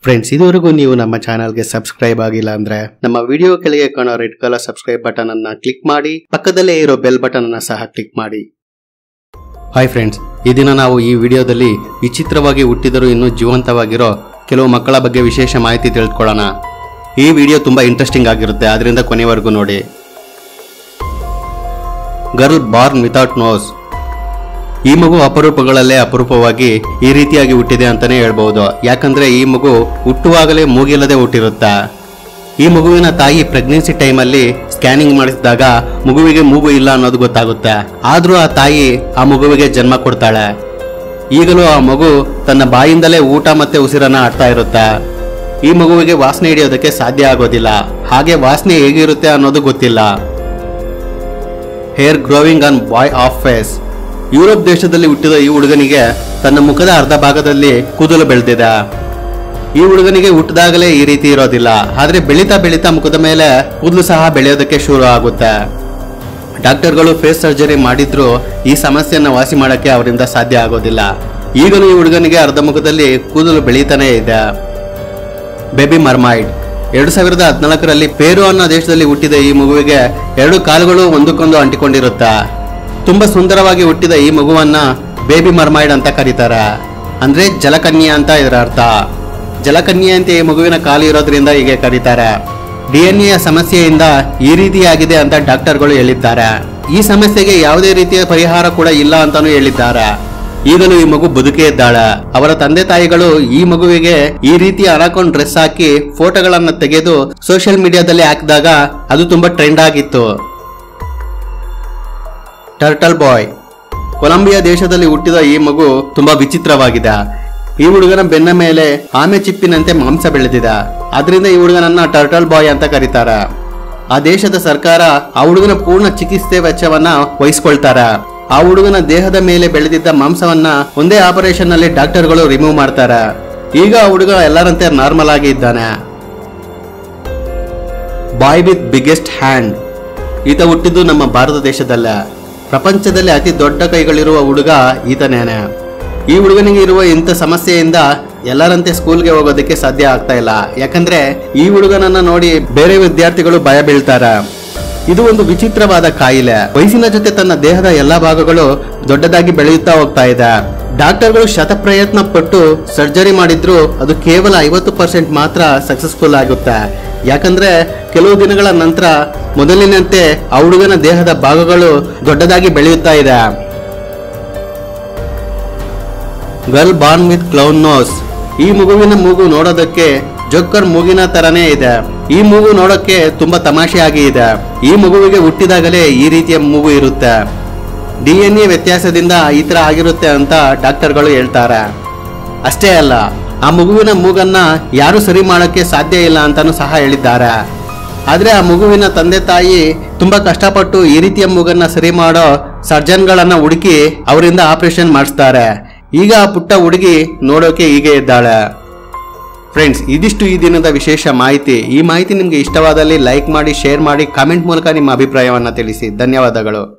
friends ಇದುವರೆಗೂ ನೀವು ನಮ್ಮ ಚಾನಲ್ಗೆ ಸಬ್ಸ್ಕ್ರೈಬ್ ಆಗಿಲ್ಲ ಅಂದ್ರೆ ನಮ್ಮ ವಿಡಿಯೋ ಕೆಳಗೆ ಕಾಣೋ ರೆಡ್ ಕಲರ್ ಸಬ್ಸ್ಕ್ರೈಬ್ ಬಟನ್ ಅನ್ನ ಕ್ಲಿಕ್ ಮಾಡಿ ಪಕ್ಕದಲ್ಲೇ ಇರೋ ಬೆಲ್ ಬಟನ್ ಅನ್ನ ಸಹ ಕ್ಲಿಕ್ ಮಾಡಿ ಹಾಯ್ ಫ್ರೆಂಡ್ಸ್ ಈ ದಿನ ನಾವು ಈ ವಿಡಿಯೋದಲ್ಲಿ ವಿಚಿತ್ರವಾಗಿ ಹುಟ್ಟಿದರೂ ಇನ್ನೂ ಜೀವಂತವಾಗಿರೋ ಕೆಲವು ಮಕ್ಕಳ ಬಗ್ಗೆ ವಿಶೇಷ ಮಾಹಿತಿ ತಿಳ್ಕೊಳ್ಳೋಣ ಈ ವಿಡಿಯೋ ತುಂಬಾ ಇಂಟ್ರೆಸ್ಟಿಂಗ್ ಆಗಿರುತ್ತೆ ಅದರಿಂದ ಕೊನೆವರೆಗೂ ನೋಡಿ ಗರ್ಲ್ ಬಾರ್ನ್ ವಿತೌಟ್ ನೋಸ್ ಈ ಮಗು ಅಪರೂಪಗಳಲ್ಲೇ ಅಪರೂಪವಾಗಿ ಈ ರೀತಿಯಾಗಿ ಹುಟ್ಟಿದೆ ಅಂತಾನೆ ಹೇಳ್ಬಹುದು ಯಾಕಂದ್ರೆ ಈ ಮಗು ಹುಟ್ಟುವಾಗಲೇ ಮೂಗಿಲ್ಲದೆ ಹುಟ್ಟಿರುತ್ತೆ ಈ ಮಗುವಿನ ತಾಯಿ ಪ್ರೆಗ್ನೆನ್ಸಿ ಟೈಮಲ್ಲಿ ಸ್ಕ್ಯಾನಿಂಗ್ ಮಾಡಿಸಿದಾಗ ಮಗುವಿಗೆ ಮೂಗು ಇಲ್ಲ ಅನ್ನೋದು ಗೊತ್ತಾಗುತ್ತೆ ಆದ್ರೂ ಆ ತಾಯಿ ಆ ಮಗುವಿಗೆ ಜನ್ಮ ಕೊಡ್ತಾಳೆ ಈಗಲೂ ಆ ಮಗು ತನ್ನ ಬಾಯಿಂದಲೇ ಊಟ ಮತ್ತೆ ಉಸಿರನ್ನ ಆಡ್ತಾ ಇರುತ್ತೆ ಈ ಮಗುವಿಗೆ ವಾಸನೆ ಹಿಡಿಯೋದಕ್ಕೆ ಸಾಧ್ಯ ಆಗೋದಿಲ್ಲ ಹಾಗೆ ವಾಸನೆ ಹೇಗಿರುತ್ತೆ ಅನ್ನೋದು ಗೊತ್ತಿಲ್ಲ hair growing on boy of face Europe ದೇಶದಲ್ಲಿ ಹುಟ್ಟಿದ ಈ ಹುಡುಗನಿಗೆ ತನ್ನ ಮುಖದ ಅರ್ಧ ಭಾಗದಲ್ಲಿ ಕೂದಲು ಬೆಳೆದಿದೆ ಈ ಹುಡುಗನಿಗೆ ಹುಟ್ಟಿದಾಗಲೇ ಈ ರೀತಿ ಇರೋದಿಲ್ಲ ಆದ್ರೆ ಬೆಳೀತಾ ಬೆಳೀತಾ ಮುಖದ ಮೇಲೆ ಕೂದಲು ಸಹ ಬೆಳೆಯೋದಕ್ಕೆ ಶುರು ಆಗುತ್ತೆ ಡಾಕ್ಟರ್ಗಳು ಫೇಸ್ ಸರ್ಜರಿ ಮಾಡಿದ್ರು ಈ ಸಮಸ್ಯೆಯನ್ನು ವಾಸಿ ಮಾಡಕ್ಕೆ ಅವರಿಂದ ಸಾಧ್ಯ ಆಗೋದಿಲ್ಲ ಈಗಲೂ ಈ ಹುಡುಗನಿಗೆ ಅರ್ಧ ಮುಖದಲ್ಲಿ ಕೂದಲು ಬೆಳೀತಾನೆ ಇದೆ ಬೇಬಿ ಮರ್ಮೈಡ್ ಎರಡು ಸಾವಿರದ ಹದಿನಾಲ್ಕರಲ್ಲಿ ಪೇರು ಅನ್ನೋ ದೇಶದಲ್ಲಿ ಹುಟ್ಟಿದ ಈ ಮಗುವಿಗೆ ಎರಡು ಕಾಲುಗಳು ಒಂದಕ್ಕೊಂದು ಅಂಟಿಕೊಂಡಿರುತ್ತೆ ತುಂಬಾ ಸುಂದರವಾಗಿ ಹುಟ್ಟಿದ ಈ ಮಗುವನ್ನ ಬೇಬಿ ಮರ್ಮೈಡ್ ಅಂತ ಕರೀತಾರೆ ಅಂದ್ರೆ ಜಲಕನ್ಯೆ ಅಂತ ಇದರ ಅರ್ಥ ಜಲಕನ್ಯೆ ಅಂತ ಈ ಮಗುವಿನ ಕಾಲು ಇರೋದ್ರಿಂದ ಹೀಗೆ ಕರೀತಾರೆ ಡಿ ಎನ್ ಎ ಸಮಸ್ಯೆಯಿಂದ ಈ ರೀತಿಯಾಗಿದೆ ಅಂತ ಡಾಕ್ಟರ್ಗಳು ಹೇಳಿದ್ದಾರೆ ಈ ಸಮಸ್ಯೆಗೆ ಯಾವುದೇ ರೀತಿಯ ಪರಿಹಾರ ಕೂಡ ಇಲ್ಲ ಅಂತಾನೂ ಹೇಳಿದ್ದಾರೆ ಈಗಲೂ ಈ ಮಗು ಬದುಕೇ ಇದ್ದಾಳೆ ಅವರ ತಂದೆ ತಾಯಿಗಳು ಈ ಮಗುವಿಗೆ ಈ ರೀತಿ ಅನಾಕೊಂಡ್ ಡ್ರೆಸ್ ಹಾಕಿ ಫೋಟೋಗಳನ್ನ ತೆಗೆದು ಸೋಷಿಯಲ್ ಮೀಡಿಯಾದಲ್ಲಿ ಹಾಕಿದಾಗ ಅದು ತುಂಬಾ ಟ್ರೆಂಡ್ ಆಗಿತ್ತು ಟರ್ಟಲ್ ಬಾಯ್ ಕೊಲಂಬಿಯಾ ದೇಶದಲ್ಲಿ ಹುಟ್ಟಿದ ಈ ಮಗು ತುಂಬಾ ವಿಚಿತ್ರವಾಗಿದೆ ಈ ಹುಡುಗನ ಬೆನ್ನ ಮೇಲೆ ಆಮೆ ಚಿಪ್ಪಿನಂತೆ ಮಾಂಸ ಬೆಳೆದಿದೆ ಆದ್ರಿಂದ ಈ ಹುಡುಗನನ್ನ ಟರ್ಟಲ್ ಬಾಯ್ ಅಂತ ಕರೀತಾರೆ ಆ ದೇಶದ ಸರ್ಕಾರ ಆ ಹುಡುಗನ ಪೂರ್ಣ ಚಿಕಿತ್ಸೆ ವೆಚ್ಚವನ್ನ ವಹಿಸ್ಕೊಳ್ತಾರೆ ಆ ಹುಡುಗನ ದೇಹದ ಮೇಲೆ ಬೆಳೆದಿದ್ದ ಮಾಂಸವನ್ನ ಒಂದೇ ಆಪರೇಷನ್ ನಲ್ಲಿ ಡಾಕ್ಟರ್ಗಳು ರಿಮೂವ್ ಮಾಡ್ತಾರೆ ಈಗ ಆ ಹುಡುಗ ಎಲ್ಲರಂತೆ ನಾರ್ಮಲ್ ಆಗಿ ಇದ್ದಾನೆ ಬಾಯ್ ವಿತ್ ಬಿಗ್ಗೆಸ್ಟ್ ಹ್ಯಾಂಡ್ ಈತ ಹುಟ್ಟಿದ್ದು ನಮ್ಮ ಭಾರತ ದೇಶದಲ್ಲ ಪ್ರಪಂಚದಲ್ಲಿ ಅತಿ ದೊಡ್ಡ ಕೈಗಳಿರುವ ಹುಡುಗ ಈತನೇನೆ ಈ ಹುಡುಗನಿಗೆ ಇರುವ ಇಂಥ ಸಮಸ್ಯೆಯಿಂದ ಎಲ್ಲರಂತೆ ಸ್ಕೂಲ್ಗೆ ಹೋಗೋದಕ್ಕೆ ಸಾಧ್ಯ ಆಗ್ತಾ ಇಲ್ಲ ಯಾಕಂದ್ರೆ ಈ ಹುಡುಗನನ್ನ ನೋಡಿ ಬೇರೆ ವಿದ್ಯಾರ್ಥಿಗಳು ಭಯ ಬೀಳ್ತಾರೆ ಇದು ಒಂದು ವಿಚಿತ್ರವಾದ ಕಾಯಿಲೆ ವಯಸ್ಸಿನ ಜೊತೆ ತನ್ನ ದೇಹದ ಎಲ್ಲಾ ಭಾಗಗಳು ದೊಡ್ಡದಾಗಿ ಬೆಳೆಯುತ್ತಾ ಹೋಗ್ತಾ ಇದೆ ಡಾಕ್ಟರ್ಗಳು ಶತಪ್ರಯತ್ನ ಪಟ್ಟು ಸರ್ಜರಿ ಮಾಡಿದ್ರು ಅದು ಕೇವಲ ಐವತ್ತು ಪರ್ಸೆಂಟ್ ಮಾತ್ರ ಸಕ್ಸಸ್ಫುಲ್ ಆಗುತ್ತೆ ಯಾಕಂದ್ರೆ ಕೆಲವು ದಿನಗಳ ನಂತರ ಮೊದಲಿನಂತೆ ಆ ಹುಡುಗನ ದೇಹದ ಭಾಗಗಳು ದೊಡ್ಡದಾಗಿ ಬೆಳೆಯುತ್ತಾ ಇದೆ girl born with clown nose ಈ ಮಗುವಿನ ಮೂಗು ನೋಡೋದಕ್ಕೆ ಜೊಕ್ಕರ್ ಮೂಗಿನ ತರನೇ ಇದೆ ಈ ಮೂಗು ನೋಡೋಕೆ ತುಂಬಾ ತಮಾಷೆಯಾಗಿ ಇದೆ ಈ ಮಗುವಿಗೆ ಹುಟ್ಟಿದಾಗಲೇ ಈ ರೀತಿಯ ಮೂಗು ಇರುತ್ತೆ ಡಿ ಎನ್ ಎ ವ್ಯತ್ಯಾಸದಿಂದ ಈ ತರ ಆಗಿರುತ್ತೆ ಅಂತ ಡಾಕ್ಟರ್ಗಳು ಹೇಳ್ತಾರೆ ಅಷ್ಟೇ ಅಲ್ಲ ಆ ಮಗುವಿನ ಮೂಗನ್ನ ಯಾರು ಸರಿ ಮಾಡೋಕ್ಕೆ ಸಾಧ್ಯ ಇಲ್ಲ ಅಂತಾನು ಸಹ ಹೇಳಿದ್ದಾರೆ ಆದ್ರೆ ಆ ಮಗುವಿನ ತಂದೆ ತಾಯಿ ತುಂಬಾ ಕಷ್ಟಪಟ್ಟು ಈ ರೀತಿಯ ಮೂಗನ್ನ ಸರಿ ಮಾಡೋ ಸರ್ಜನ್ಗಳನ್ನ ಹುಡುಕಿ ಅವರಿಂದ ಆಪರೇಷನ್ ಮಾಡಿಸ್ತಾರೆ ಈಗ ಆ ಪುಟ್ಟ ಹುಡುಗಿ ನೋಡೋಕೆ ಹೀಗೆ ಇದ್ದಾಳೆ ಫ್ರೆಂಡ್ಸ್ ಇದಿಷ್ಟು ಈ ದಿನದ ವಿಶೇಷ ಮಾಹಿತಿ ಈ ಮಾಹಿತಿ ನಿಮಗೆ ಇಷ್ಟವಾದಲ್ಲಿ ಲೈಕ್ ಮಾಡಿ ಶೇರ್ ಮಾಡಿ ಕಾಮೆಂಟ್ ಮೂಲಕ ನಿಮ್ಮ ಅಭಿಪ್ರಾಯವನ್ನು ತಿಳಿಸಿ ಧನ್ಯವಾದಗಳು